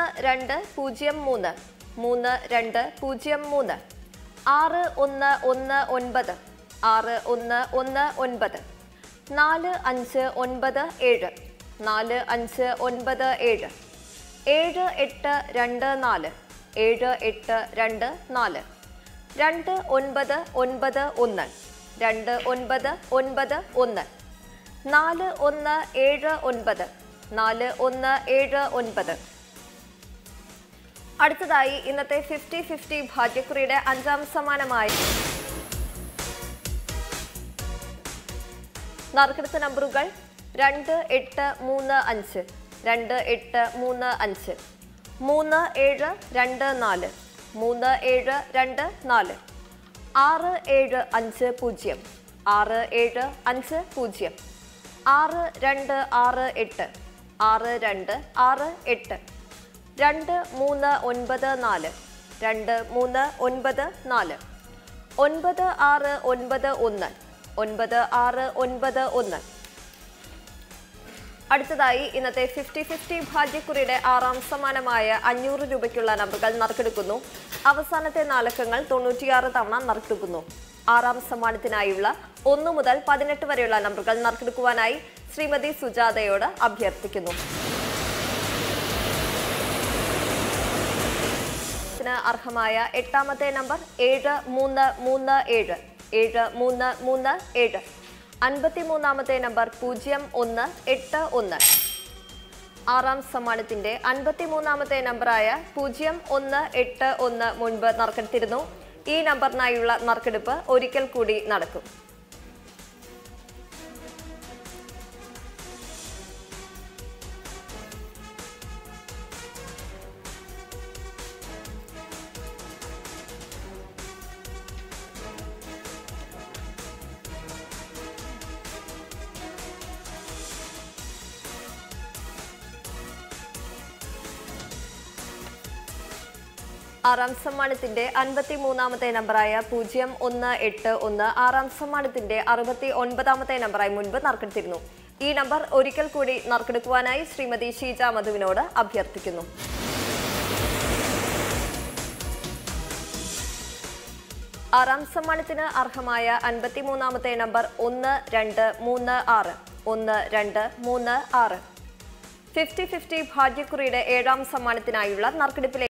രണ്ട് പൂജ്യം മൂന്ന് മൂന്ന് രണ്ട് പൂജ്യം മൂന്ന് ആറ് ഒന്ന് ഒന്ന് ഒൻപത് ആറ് ഒന്ന് ഒന്ന് ഒൻപത് നാല് അഞ്ച് ഒൻപത് ഏഴ് നാല് അഞ്ച് ഒൻപത് ഏഴ് ഏഴ് എട്ട് രണ്ട് നാല് ഏഴ് എട്ട് രണ്ട് നാല് രണ്ട് ഒൻപത് ഒൻപത് ഒന്ന് രണ്ട് ഒൻപത് ഒൻപത് ഒന്ന് നാല് ഒന്ന് ഏഴ് ഒൻപത് നാല് ഒന്ന് ഏഴ് ഒൻപത് അടുത്തതായി ഇന്നത്തെ ഫിഫ്റ്റി ഫിഫ്റ്റി ഭാഗ്യക്കുറിയുടെ അഞ്ചാം സമ്മാനമായി നറുക്കെടുത്ത നമ്പറുകൾ രണ്ട് എട്ട് മൂന്ന് അഞ്ച് രണ്ട് എട്ട് മൂന്ന് അഞ്ച് മൂന്ന് ഏഴ് രണ്ട് നാല് മൂന്ന് ഏഴ് രണ്ട് നാല് ആറ് ഏഴ് അഞ്ച് പൂജ്യം ആറ് ഏഴ് അഞ്ച് പൂജ്യം ആറ് രണ്ട് ആറ് എട്ട് ആറ് രണ്ട് ആറ് എട്ട് രണ്ട് മൂന്ന് ഒൻപത് നാല് രണ്ട് മൂന്ന് ഒൻപത് നാല് ഒൻപത് ആറ് ഒൻപത് ഒന്ന് ഒൻപത് ആറ് ഒൻപത് ഒന്ന് അടുത്തതായി ഇന്നത്തെ ഫിഫ്റ്റി ഫിഫ്റ്റി ഭാഗ്യക്കുറിയുടെ ആറാം സമ്മാനമായ അഞ്ഞൂറ് രൂപയ്ക്കുള്ള നമ്പറുകൾ നറുക്കെടുക്കുന്നു അവസാനത്തെ നാലക്കങ്ങൾ തൊണ്ണൂറ്റിയാറ് തവണ നറുക്കെടുക്കുന്നു ആറാം സമ്മാനത്തിനായുള്ള ഒന്നു മുതൽ പതിനെട്ട് വരെയുള്ള നമ്പറുകൾ നറുക്കെടുക്കുവാനായി ശ്രീമതി സുജാതയോട് അഭ്യർത്ഥിക്കുന്നു ത്തിന് അർഹമായ എട്ടാമത്തെ നമ്പർ ഏഴ് മൂന്ന് മൂന്ന് ഏഴ് ഏഴ് മൂന്ന് മൂന്ന് ഏഴ് അൻപത്തിമൂന്നാമത്തെ നമ്പർ പൂജ്യം ഒന്ന് എട്ട് ഒന്ന് ആറാം സമ്മാനത്തിന്റെ അൻപത്തിമൂന്നാമത്തെ നമ്പറായ പൂജ്യം ഒന്ന് എട്ട് ഒന്ന് മുൻപ് നറുക്കെടുത്തിരുന്നു ഈ നമ്പറിനായുള്ള നറുക്കെടുപ്പ് ഒരിക്കൽ കൂടി നടക്കും ആറാം സമ്മാനത്തിന്റെ അൻപത്തി മൂന്നാമത്തെ നമ്പറായ പൂജ്യം ഒന്ന് എട്ട് ഒന്ന് ആറാം സമ്മാനത്തിന്റെ അറുപത്തി ഒൻപതാമത്തെ നമ്പറായി മുൻപ് നറുക്കെടുത്തിരുന്നു ഈ നമ്പർ ഒരിക്കൽ കൂടി നറുക്കെടുക്കുവാനായി ശ്രീമതി ഷീജ മധുവിനോട് അഭ്യർത്ഥിക്കുന്നു ആറാം സമ്മാനത്തിന് അർഹമായ അൻപത്തിമൂന്നാമത്തെ നമ്പർ ഒന്ന് രണ്ട് മൂന്ന് ആറ് ഒന്ന് രണ്ട് മൂന്ന് ആറ് ഫിഫ്റ്റി ഫിഫ്റ്റി ഭാഗ്യക്കുറിയുടെ ഏഴാം സമ്മാനത്തിനായുള്ള നറുക്കെടുപ്പിലെ